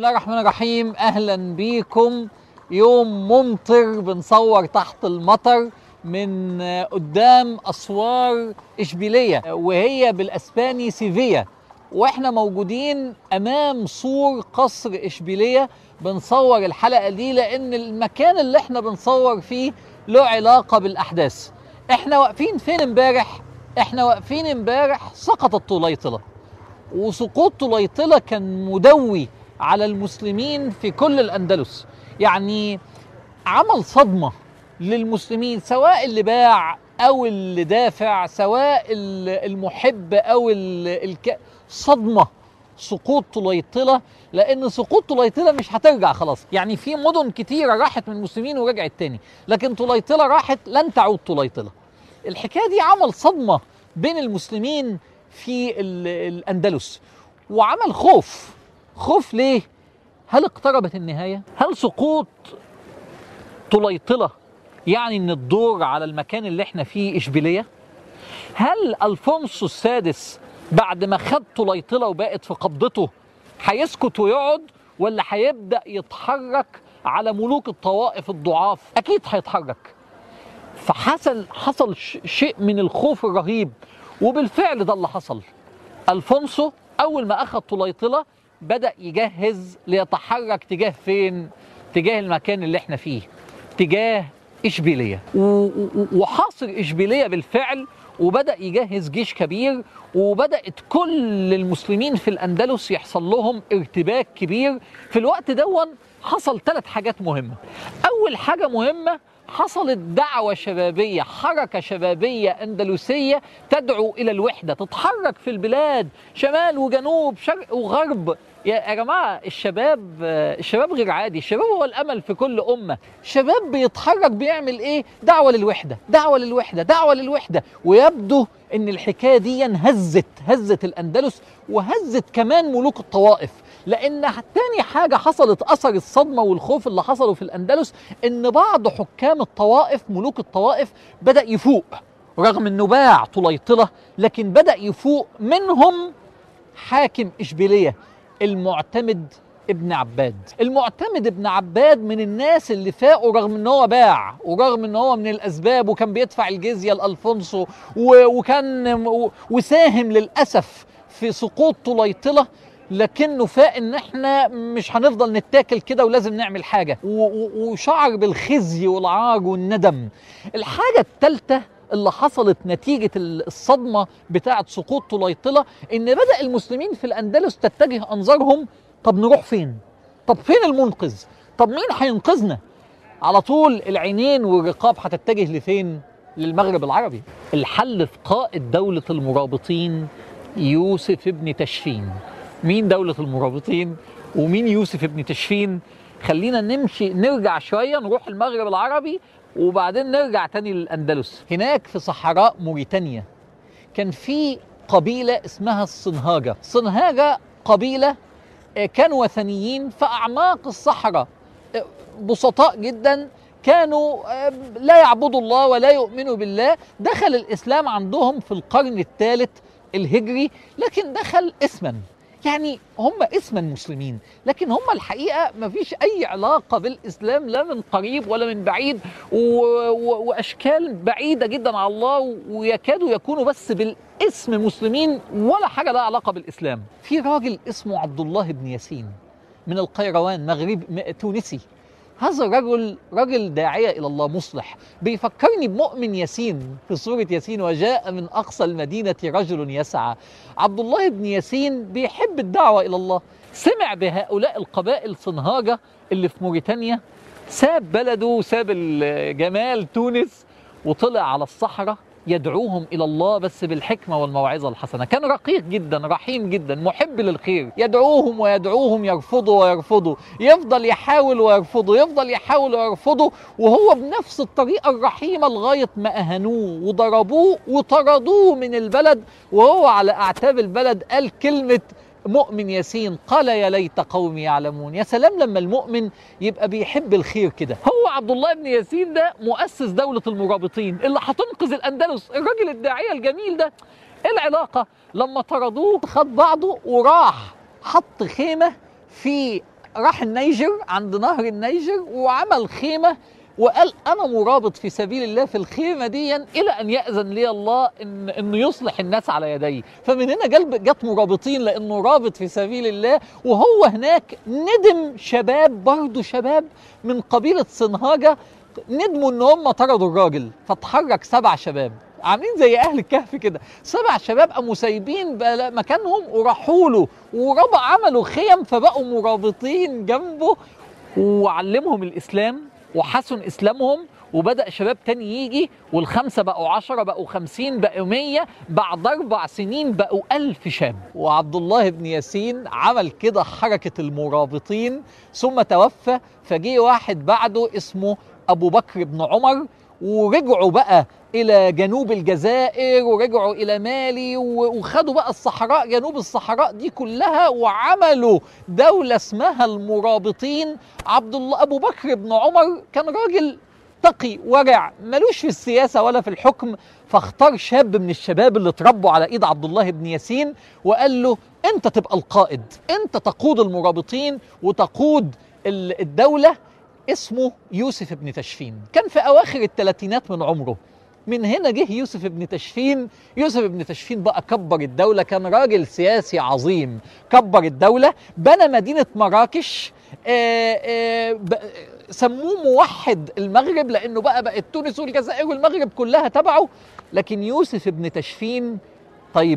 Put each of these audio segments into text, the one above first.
الله الرحمن الرحيم اهلا بيكم يوم ممطر بنصور تحت المطر من قدام اسوار اشبيليه وهي بالاسباني سيفيا واحنا موجودين امام سور قصر اشبيليه بنصور الحلقه دي لان المكان اللي احنا بنصور فيه له علاقه بالاحداث احنا واقفين فين امبارح احنا واقفين امبارح سقطت طليطله وسقوط طليطله كان مدوي على المسلمين في كل الاندلس يعني عمل صدمه للمسلمين سواء اللي باع او اللي دافع سواء المحب او الك... صدمه سقوط طليطله لان سقوط طليطله مش هترجع خلاص يعني في مدن كتيره راحت من المسلمين ورجعت تاني لكن طليطله راحت لن تعود طليطله الحكايه دي عمل صدمه بين المسلمين في الاندلس وعمل خوف خوف ليه هل اقتربت النهايه هل سقوط طليطله يعني ان الدور على المكان اللي احنا فيه اشبيليه هل الفونسو السادس بعد ما خد طليطله وبقت في قبضته هيسكت ويقعد ولا هيبدا يتحرك على ملوك الطوائف الضعاف اكيد هيتحرك فحصل حصل شيء من الخوف الرهيب وبالفعل ده اللي حصل الفونسو اول ما اخذ طليطله بدا يجهز ليتحرك تجاه فين تجاه المكان اللي احنا فيه تجاه اشبيليه وحاصر اشبيليه بالفعل وبدا يجهز جيش كبير وبدات كل المسلمين في الاندلس يحصل لهم ارتباك كبير في الوقت دون حصل ثلاث حاجات مهمه اول حاجه مهمه حصلت دعوة شبابية حركة شبابية أندلسية تدعو إلى الوحدة تتحرك في البلاد شمال وجنوب شرق وغرب يا جماعة الشباب الشباب غير عادي الشباب هو الأمل في كل أمة شباب بيتحرك بيعمل إيه دعوة للوحدة دعوة للوحدة دعوة للوحدة ويبدو ان الحكايه دي هزت هزت الاندلس وهزت كمان ملوك الطوائف لان تاني حاجه حصلت اثر الصدمه والخوف اللي حصلوا في الاندلس ان بعض حكام الطوائف ملوك الطوائف بدا يفوق رغم انه باع طليطله لكن بدا يفوق منهم حاكم اشبيليه المعتمد ابن عباد المعتمد ابن عباد من الناس اللي فاقوا رغم ان هو باع ورغم ان هو من الاسباب وكان بيدفع الجزيه لالفونسو وكان وساهم للاسف في سقوط طليطله لكنه فاق ان احنا مش هنفضل نتاكل كده ولازم نعمل حاجه وشعر بالخزي والعار والندم الحاجه الثالثه اللي حصلت نتيجة الصدمة بتاعة سقوط طليطلة إن بدأ المسلمين في الأندلس تتجه أنظارهم طب نروح فين؟ طب فين المنقذ؟ طب مين هينقذنا؟ على طول العينين والرقاب هتتجه لفين؟ للمغرب العربي. الحل في قائد دولة المرابطين يوسف ابن تشفين. مين دولة المرابطين؟ ومين يوسف ابن تشفين؟ خلينا نمشي نرجع شوية نروح المغرب العربي وبعدين نرجع تاني للأندلس. هناك في صحراء موريتانيا كان في قبيلة اسمها الصنهاجة. صنهاجة قبيلة كانوا وثنيين في اعماق الصحراء بسطاء جدا كانوا لا يعبدوا الله ولا يؤمنوا بالله دخل الاسلام عندهم في القرن الثالث الهجري لكن دخل اسما يعني هم اسما مسلمين لكن هم الحقيقه ما فيش اي علاقه بالاسلام لا من قريب ولا من بعيد و... و... واشكال بعيده جدا على الله ويكادوا يكونوا بس بالاسم مسلمين ولا حاجه لها علاقه بالاسلام في راجل اسمه عبد الله بن ياسين من القيروان مغرب تونسي هذا الرجل رجل داعية إلى الله مصلح بيفكرني بمؤمن ياسين في سورة ياسين وجاء من أقصى المدينة رجل يسعى عبد الله بن ياسين بيحب الدعوة إلى الله سمع بهؤلاء القبائل صنهاجة اللي في موريتانيا ساب بلده ساب جمال تونس وطلع على الصحراء يدعوهم الى الله بس بالحكمه والموعظه الحسنه، كان رقيق جدا رحيم جدا محب للخير، يدعوهم ويدعوهم يرفضوا ويرفضوا، يفضل يحاول ويرفضوا، يفضل يحاول ويرفضوا وهو بنفس الطريقه الرحيمه لغايه ما اهانوه وضربوه وطردوه من البلد وهو على اعتاب البلد قال كلمه مؤمن ياسين قال يا ليت قومي يعلمون يا سلام لما المؤمن يبقى بيحب الخير كده هو عبد الله بن ياسين ده مؤسس دولة المرابطين اللي هتنقذ الأندلس الراجل الداعية الجميل ده ايه العلاقة لما طردوه خد بعضه وراح حط خيمة في راح النيجر عند نهر النيجر وعمل خيمه وقال انا مرابط في سبيل الله في الخيمه دي الى ان ياذن لي الله ان انه يصلح الناس على يدي فمن هنا جلب جت مرابطين لانه رابط في سبيل الله وهو هناك ندم شباب برضه شباب من قبيله صنهاجه ندموا ان هم طردوا الراجل فاتحرك سبع شباب عاملين زي اهل الكهف كده سبع شباب قاموا سايبين بلا- مكانهم وراحوا له وربع عملوا خيم فبقوا مرابطين جنبه وعلمهم الاسلام وحسن اسلامهم وبدا شباب تاني يجي والخمسه بقوا عشرة بقوا خمسين بقوا مية بعد اربع سنين بقوا الف شاب وعبد الله بن ياسين عمل كده حركه المرابطين ثم توفى فجي واحد بعده اسمه ابو بكر بن عمر ورجعوا بقى الى جنوب الجزائر ورجعوا الى مالي و- وخدوا بقى الصحراء جنوب الصحراء دي كلها وعملوا دوله اسمها المرابطين عبد الله ابو بكر بن عمر كان راجل تقي ورع ملوش في السياسه ولا في الحكم فاختار شاب من الشباب اللي اتربوا على ايد عبد الله بن ياسين وقال له انت تبقى القائد انت تقود المرابطين وتقود ال- الدوله اسمه يوسف بن تشفين كان في اواخر الثلاثينات من عمره من هنا جه يوسف بن تشفين يوسف بن تشفين بقى كبر الدولة كان راجل سياسي عظيم كبر الدولة بنى مدينة مراكش آه، آه، ب- سموه موحد المغرب لأنه بقى بقت تونس والجزائر والمغرب كلها تبعه لكن يوسف بن تشفين طيب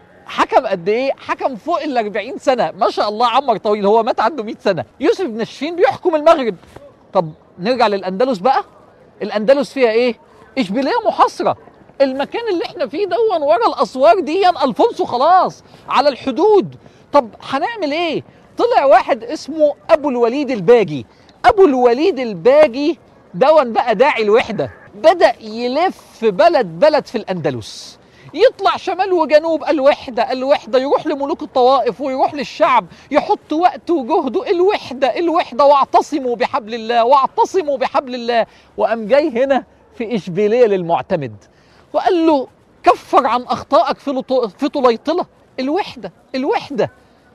حكم قد ايه؟ حكم فوق ال 40 سنه، ما شاء الله عمر طويل هو مات عنده 100 سنه، يوسف بن تشفين بيحكم المغرب. طب نرجع للاندلس بقى؟ الاندلس فيها ايه؟ اشبيليه محاصره. المكان اللي احنا فيه دون ورا الاسوار دي الفونسو خلاص على الحدود. طب هنعمل ايه؟ طلع واحد اسمه ابو الوليد الباجي. ابو الوليد الباجي دون بقى داعي الوحده. بدا يلف بلد بلد في الاندلس. يطلع شمال وجنوب الوحدة الوحدة يروح لملوك الطوائف ويروح للشعب يحط وقته وجهده الوحدة الوحدة واعتصموا بحبل الله واعتصموا بحبل الله وقام جاي هنا في إشبيلية للمعتمد وقال له كفر عن أخطائك في لط- في طليطلة الوحدة الوحدة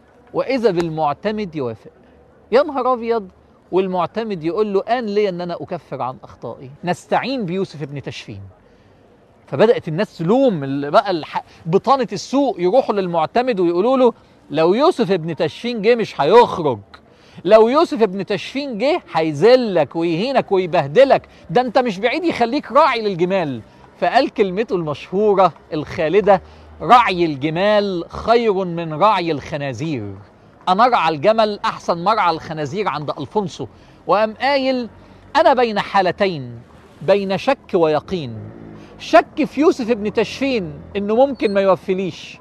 وإذا بالمعتمد يوافق يا نهار أبيض والمعتمد يقول له آن لي أن أنا أكفر عن أخطائي نستعين بيوسف بن تشفين فبدات الناس تلوم اللي بقى الح... بطانه السوق يروحوا للمعتمد ويقولوا له لو يوسف ابن تشفين جه مش هيخرج لو يوسف ابن تشفين جه هيذلك ويهينك ويبهدلك ده انت مش بعيد يخليك راعي للجمال فقال كلمته المشهوره الخالده رعي الجمال خير من رعي الخنازير انا ارعى الجمل احسن ما ارعى الخنازير عند الفونسو وقام قايل انا بين حالتين بين شك ويقين شك في يوسف ابن تشفين انه ممكن ما يوفليش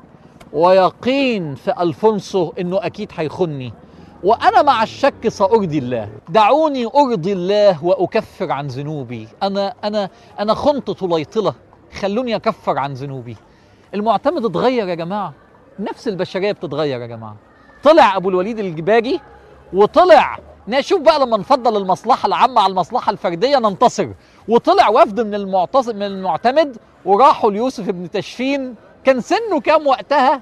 ويقين في الفونسو انه اكيد هيخني وانا مع الشك سارضي الله دعوني ارضي الله واكفر عن ذنوبي انا انا انا خنت طليطله خلوني اكفر عن ذنوبي المعتمد اتغير يا جماعه نفس البشريه بتتغير يا جماعه طلع ابو الوليد الجباجي وطلع نشوف بقى لما نفضل المصلحه العامه على المصلحه الفرديه ننتصر وطلع وفد من المعتصم من المعتمد وراحوا ليوسف بن تشفين كان سنه كام وقتها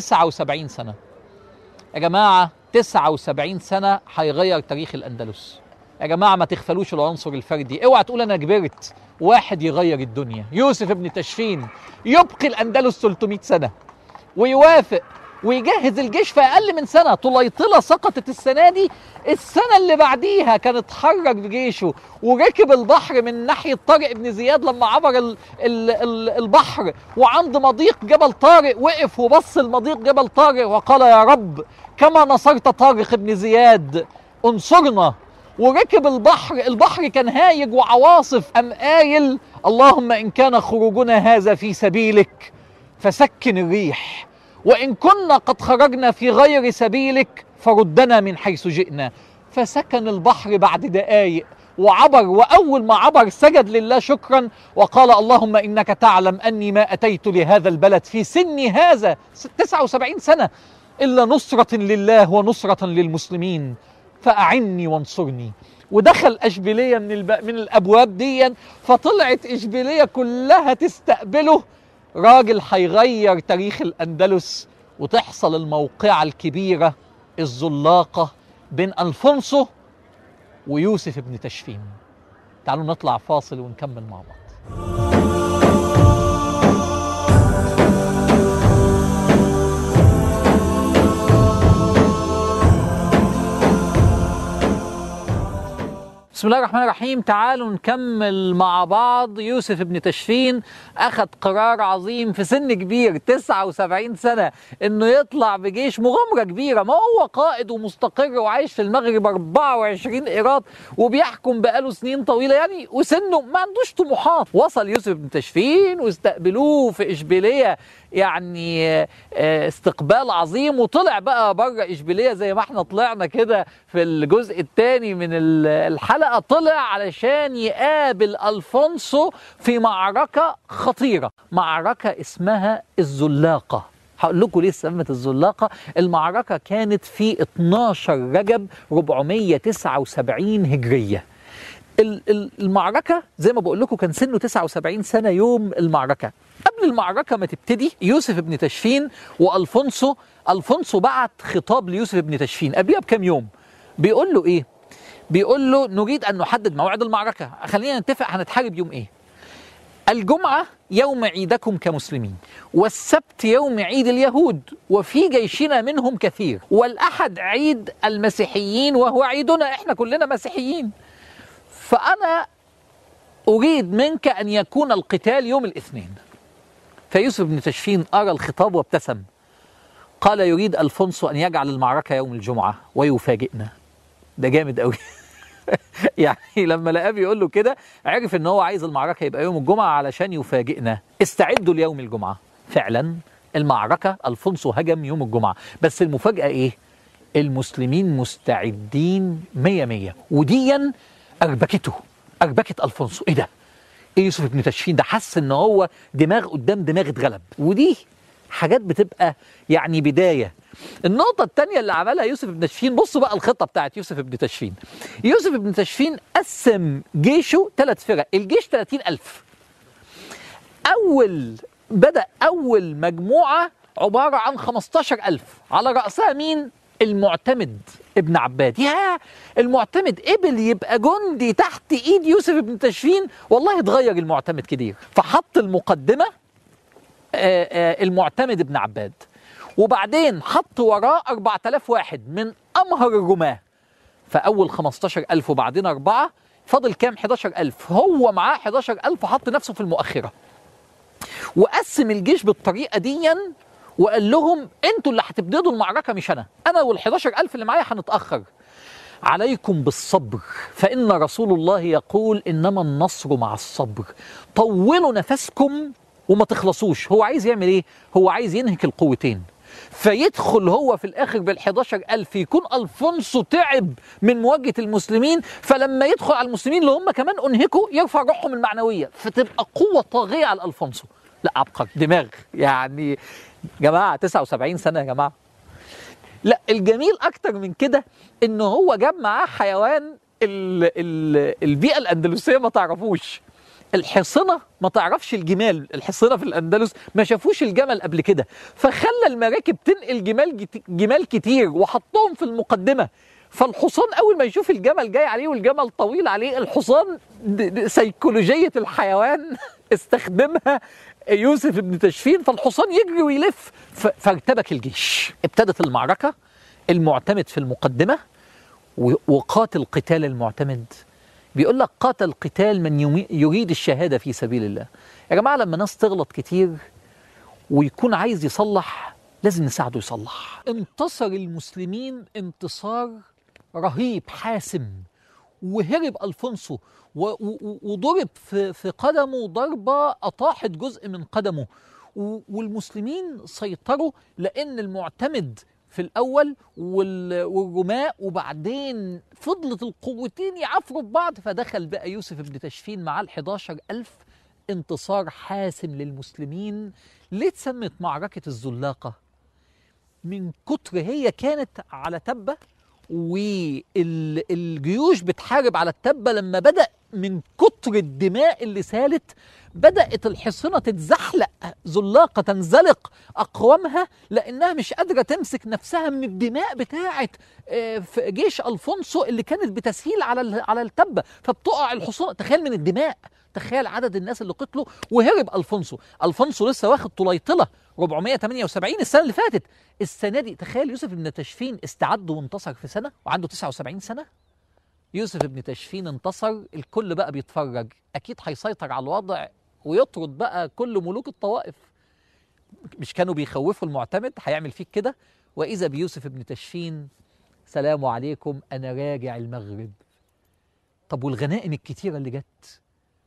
79 سنه يا جماعه 79 سنه هيغير تاريخ الاندلس يا جماعه ما تغفلوش العنصر الفردي اوعى تقول انا كبرت واحد يغير الدنيا يوسف بن تشفين يبقي الاندلس 300 سنه ويوافق ويجهز الجيش في اقل من سنه طليطله سقطت السنه دي السنه اللي بعديها كان اتحرك بجيشه وركب البحر من ناحيه طارق بن زياد لما عبر ال ال ال البحر وعند مضيق جبل طارق وقف وبص المضيق جبل طارق وقال يا رب كما نصرت طارق بن زياد انصرنا وركب البحر البحر كان هايج وعواصف أم قايل اللهم إن كان خروجنا هذا في سبيلك فسكن الريح وإن كنا قد خرجنا في غير سبيلك فردنا من حيث جئنا فسكن البحر بعد دقايق وعبر وأول ما عبر سجد لله شكرا وقال اللهم إنك تعلم أني ما أتيت لهذا البلد في سني هذا 79 سنة إلا نصرة لله ونصرة للمسلمين فأعني وانصرني ودخل اشبيليه من الب... من الابواب دي فطلعت اشبيليه كلها تستقبله راجل هيغير تاريخ الاندلس وتحصل الموقعه الكبيره الزلاقه بين الفونسو ويوسف ابن تشفين تعالوا نطلع فاصل ونكمل مع بعض بسم الله الرحمن الرحيم تعالوا نكمل مع بعض يوسف ابن تشفين أخذ قرار عظيم في سن كبير 79 سنة إنه يطلع بجيش مغامرة كبيرة ما هو قائد ومستقر وعايش في المغرب 24 قيراط وبيحكم بقاله سنين طويلة يعني وسنه ما عندوش طموحات وصل يوسف ابن تشفين واستقبلوه في إشبيلية يعني استقبال عظيم وطلع بقى بره اشبيليه زي ما احنا طلعنا كده في الجزء الثاني من الحلقه طلع علشان يقابل الفونسو في معركه خطيره معركه اسمها الزلاقه هقول لكم ليه سمت الزلاقه المعركه كانت في 12 رجب 479 هجريه المعركه زي ما بقول لكم كان سنه 79 سنه يوم المعركه قبل المعركه ما تبتدي يوسف ابن تشفين والفونسو الفونسو بعت خطاب ليوسف ابن تشفين قبلها بكام يوم بيقول له ايه بيقول له نريد ان نحدد موعد المعركه خلينا نتفق هنتحارب يوم ايه الجمعة يوم عيدكم كمسلمين والسبت يوم عيد اليهود وفي جيشنا منهم كثير والأحد عيد المسيحيين وهو عيدنا احنا كلنا مسيحيين فأنا أريد منك أن يكون القتال يوم الاثنين فيوسف بن تشفين أرى الخطاب وابتسم قال يريد ألفونسو أن يجعل المعركة يوم الجمعة ويفاجئنا ده جامد قوي يعني لما لقاه بيقول له كده عرف ان هو عايز المعركه يبقى يوم الجمعه علشان يفاجئنا استعدوا ليوم الجمعه فعلا المعركه الفونسو هجم يوم الجمعه بس المفاجاه ايه المسلمين مستعدين مية مية وديا اربكته اربكت الفونسو ايه ده ايه يوسف ابن تشفين ده حس ان هو دماغ قدام دماغ اتغلب ودي حاجات بتبقى يعني بدايه النقطة الثانية اللي عملها يوسف بن تشفين بصوا بقى الخطة بتاعت يوسف بن تشفين يوسف بن تشفين قسم جيشه ثلاث فرق الجيش 30 ألف أول بدأ أول مجموعة عبارة عن 15 ألف على رأسها مين؟ المعتمد ابن عباد يا المعتمد قبل يبقى جندي تحت ايد يوسف بن تشفين والله اتغير المعتمد كتير فحط المقدمة آآ آآ المعتمد ابن عباد وبعدين حط وراه 4000 واحد من أمهر الرماة فأول 15000 وبعدين أربعة فاضل كام 11000 هو معاه 11000 حط نفسه في المؤخرة وقسم الجيش بالطريقة ديًا وقال لهم انتوا اللي هتبتدوا المعركه مش انا انا وال 11000 اللي معايا هنتاخر عليكم بالصبر فان رسول الله يقول انما النصر مع الصبر طولوا نفسكم وما تخلصوش هو عايز يعمل ايه هو عايز ينهك القوتين فيدخل هو في الاخر بال 11000 يكون الفونسو تعب من مواجهه المسلمين فلما يدخل على المسلمين اللي هم كمان انهكوا يرفع روحهم المعنويه فتبقى قوه طاغيه على الفونسو لا عبقري دماغ يعني جماعه 79 سنه يا جماعه لا الجميل اكتر من كده ان هو جاب معاه حيوان ال ال البيئه الاندلسيه ما تعرفوش الحصنه ما تعرفش الجمال الحصنه في الاندلس ما شافوش الجمل قبل كده فخلى المراكب تنقل جمال جمال كتير وحطهم في المقدمه فالحصان اول ما يشوف الجمل جاي عليه والجمل طويل عليه الحصان سيكولوجيه الحيوان استخدمها يوسف بن تشفين فالحصان يجري ويلف فارتبك الجيش ابتدت المعركة المعتمد في المقدمة وقاتل قتال المعتمد بيقول لك قاتل قتال من يريد الشهادة في سبيل الله يا جماعة لما ناس تغلط كتير ويكون عايز يصلح لازم نساعده يصلح انتصر المسلمين انتصار رهيب حاسم وهرب الفونسو وضرب في في قدمه ضربه اطاحت جزء من قدمه والمسلمين سيطروا لان المعتمد في الاول والرماء وبعدين فضلت القوتين يعافروا ببعض فدخل بقى يوسف بن تشفين مع ال 11000 انتصار حاسم للمسلمين ليه اتسمت معركة الزلاقة من كتر هي كانت على تبة والجيوش بتحارب على التبة لما بدأ من كتر الدماء اللي سالت بدأت الحصنة تتزحلق زلاقة تنزلق أقوامها لأنها مش قادرة تمسك نفسها من الدماء بتاعة آه، في جيش ألفونسو اللي كانت بتسيل على ال- على التبة فبتقع الحصون تخيل من الدماء تخيل عدد الناس اللي قتلوا وهرب ألفونسو ألفونسو لسه واخد طليطلة 478 السنة اللي فاتت السنة دي تخيل يوسف بن تشفين استعد وانتصر في سنة وعنده 79 سنة يوسف بن تشفين انتصر الكل بقى بيتفرج اكيد هيسيطر على الوضع ويطرد بقى كل ملوك الطوائف مش كانوا بيخوفوا المعتمد هيعمل فيك كده واذا بيوسف بن تشفين سلام عليكم انا راجع المغرب طب والغنائم الكتيره اللي جت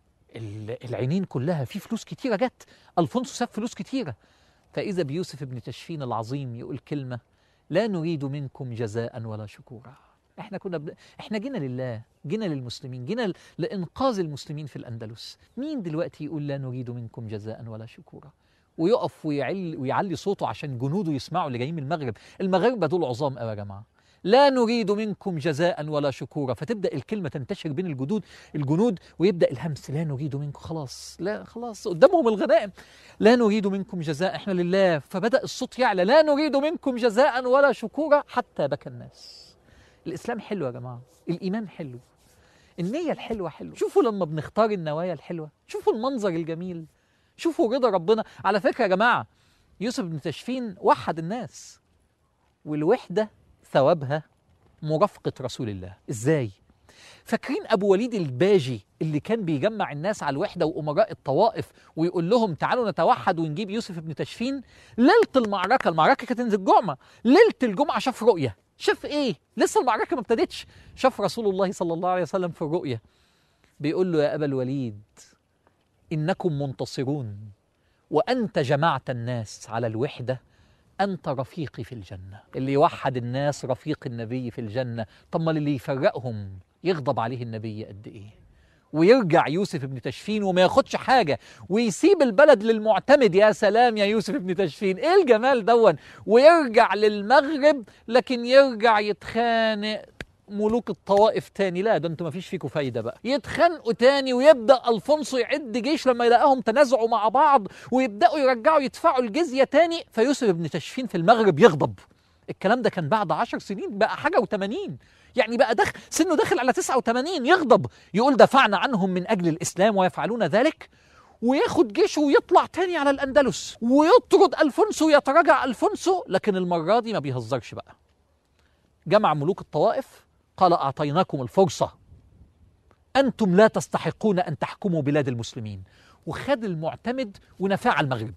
ال- العينين كلها في فلوس كتيره جت الفونسو ساب فلوس كتيره فاذا بيوسف بن تشفين العظيم يقول كلمه لا نريد منكم جزاء ولا شكورا احنا كنا ب... احنا جينا لله جينا للمسلمين جينا ل... لانقاذ المسلمين في الاندلس مين دلوقتي يقول لا نريد منكم جزاء ولا شكورا ويقف ويعل ويعلي صوته عشان جنوده يسمعوا اللي جايين من المغرب المغاربه دول عظام قوي يا جماعه لا نريد منكم جزاء ولا شكورا فتبدا الكلمه تنتشر بين الجدود الجنود ويبدا الهمس لا نريد منكم خلاص لا خلاص قدامهم الغنائم لا نريد منكم جزاء احنا لله فبدا الصوت يعلى لا نريد منكم جزاء ولا شكورا حتى بكى الناس الاسلام حلو يا جماعه الايمان حلو النيه الحلوه حلوه شوفوا لما بنختار النوايا الحلوه شوفوا المنظر الجميل شوفوا رضا ربنا على فكره يا جماعه يوسف بن تشفين وحد الناس والوحده ثوابها مرافقه رسول الله ازاي فاكرين ابو وليد الباجي اللي كان بيجمع الناس على الوحده وامراء الطوائف ويقول لهم تعالوا نتوحد ونجيب يوسف بن تشفين ليله المعركه المعركه كانت عند الجمعه ليله الجمعه شاف رؤيه شاف ايه لسه المعركه ما ابتدتش شاف رسول الله صلى الله عليه وسلم في الرؤيه بيقول له يا ابا الوليد انكم منتصرون وانت جمعت الناس على الوحده انت رفيقي في الجنه اللي يوحد الناس رفيق النبي في الجنه طب ما اللي يفرقهم يغضب عليه النبي قد ايه ويرجع يوسف بن تشفين وما ياخدش حاجة ويسيب البلد للمعتمد يا سلام يا يوسف بن تشفين ايه الجمال دون ويرجع للمغرب لكن يرجع يتخانق ملوك الطوائف تاني لا ده انتوا مفيش فيكم فايدة بقى يتخانقوا تاني ويبدأ ألفونسو يعد جيش لما يلاقيهم تنازعوا مع بعض ويبدأوا يرجعوا يدفعوا الجزية تاني فيوسف بن تشفين في المغرب يغضب الكلام ده كان بعد عشر سنين بقى حاجة وثمانين يعني بقى دخل سنه داخل على 89 يغضب يقول دفعنا عنهم من أجل الإسلام ويفعلون ذلك وياخد جيشه ويطلع تاني على الأندلس ويطرد ألفونسو ويتراجع ألفونسو لكن المرة دي ما بيهزرش بقى جمع ملوك الطوائف قال أعطيناكم الفرصة أنتم لا تستحقون أن تحكموا بلاد المسلمين وخد المعتمد ونفاه على المغرب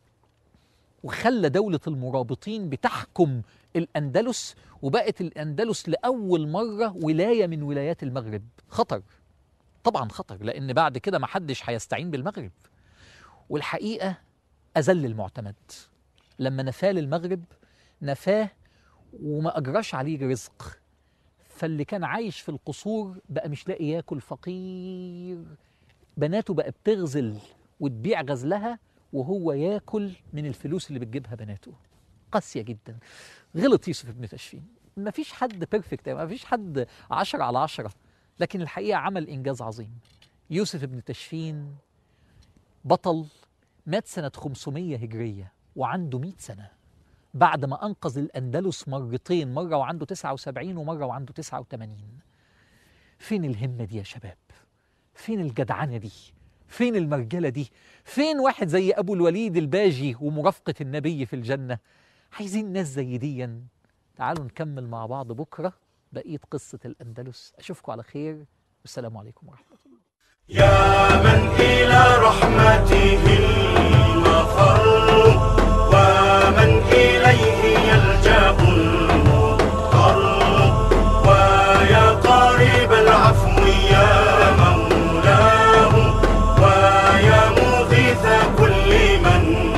وخلى دولة المرابطين بتحكم الأندلس وبقت الأندلس لأول مرة ولاية من ولايات المغرب خطر طبعا خطر لأن بعد كده ما حدش هيستعين بالمغرب والحقيقة أذل المعتمد لما نفاه للمغرب نفاه وما أجراش عليه رزق فاللي كان عايش في القصور بقى مش لاقي ياكل فقير بناته بقى بتغزل وتبيع غزلها وهو ياكل من الفلوس اللي بتجيبها بناته قاسية جدا غلط يوسف بن تشفين ما فيش حد بيرفكت ما فيش حد عشرة على عشرة لكن الحقيقة عمل إنجاز عظيم يوسف بن تشفين بطل مات سنة 500 هجرية وعنده 100 سنة بعد ما أنقذ الأندلس مرتين مرة وعنده 79 ومرة وعنده 89 فين الهمة دي يا شباب فين الجدعنة دي فين المرجلة دي فين واحد زي أبو الوليد الباجي ومرافقة النبي في الجنة عايزين ناس زي ديا تعالوا نكمل مع بعض بكرة بقية قصة الأندلس أشوفكم على خير والسلام عليكم ورحمة الله يا من إلى رحمته المفر ومن إليه يلجأ المضطر ويا قريب العفو يا مولاه ويا مغيث كل من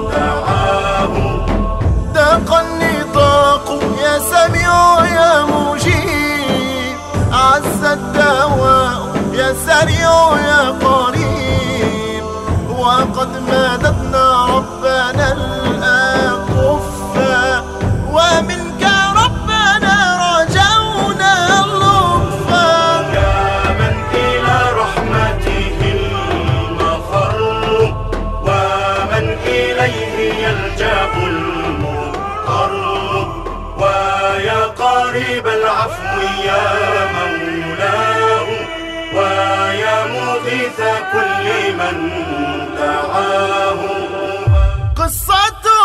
دعاه ذاق النطاق يا سميع يا مجيب عز الدواء يا سريع يا قريب وقد مددنا ربنا الأكفة ومنك ربنا رجونا اللطفا يا من إلى قريب العفو يا مولاه ويا مغيث كل من دعاه قصة